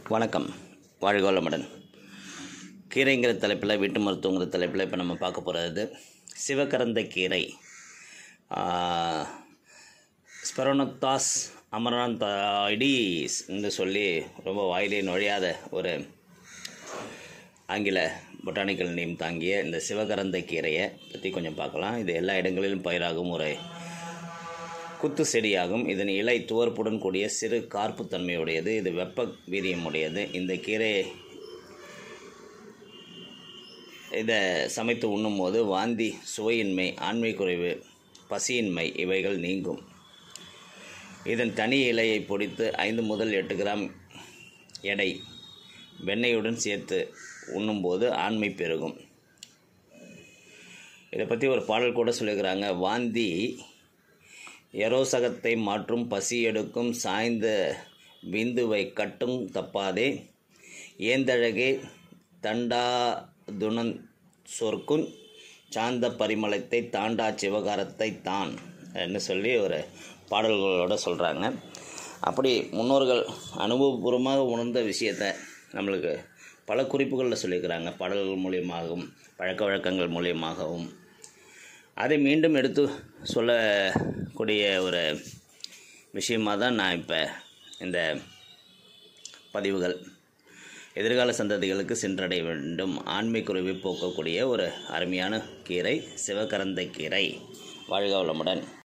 வணக்கம் வாழ்க வளமுடன் கீரைங்கிற தலைப்பில் வீட்டு மருத்துவங்கிற தலைப்பில் இப்போ நம்ம பார்க்க போகிறது சிவகரந்த கீரை ஸ்பெரோனத்தாஸ் அமராந்தாய்டீஸ் என்று சொல்லி ரொம்ப வாயிலே நுழையாத ஒரு ஆங்கில பொட்டானிக்கல் நேம் தாங்கிய இந்த சிவகரந்த கீரையை பற்றி கொஞ்சம் பார்க்கலாம் இது எல்லா இடங்களிலும் பயிராகும் ஒரு குத்து செடியாகும் இதன் இலை துவர்ப்புடன் கூடிய சிறு கார்ப்புத்தன்மையுடையது இது வெப்ப வீரியம் உடையது இந்த கீரையை இதை சமைத்து உண்ணும்போது வாந்தி சுவையின்மை ஆண்மை குறைவு பசியின்மை இவைகள் நீங்கும் இதன் தனி இலையை பொடித்து ஐந்து முதல் எட்டு கிராம் எடை வெண்ணெயுடன் சேர்த்து உண்ணும்போது ஆண்மை பெருகும் இதை பற்றி ஒரு பாடல் கூட சொல்லியிருக்கிறாங்க வாந்தி எரோசகத்தை மாற்றும் பசி எடுக்கும் சாய்ந்த விந்துவை கட்டும் தப்பாதே ஏந்தழகே தண்டாதுணன் சொற்குன் சாந்த பரிமளத்தை தாண்டா சிவகாரத்தை தான் என்று சொல்லி ஒரு பாடல்களோட சொல்கிறாங்க அப்படி முன்னோர்கள் அனுபவபூர்வமாக உணர்ந்த விஷயத்தை நம்மளுக்கு பல குறிப்புகளில் சொல்லியிருக்கிறாங்க பாடல்கள் மூலியமாகவும் பழக்க வழக்கங்கள் மூலியமாகவும் அதை மீண்டும் எடுத்து சொல்லக்கூடிய ஒரு விஷயமாக தான் நான் இப்போ இந்த பதிவுகள் எதிர்கால சந்ததிகளுக்கு சென்றடைய வேண்டும் ஆண்மை குறைவை போக்கக்கூடிய ஒரு அருமையான கீரை சிவகரந்த கீரை வாழ்க வளமுடன்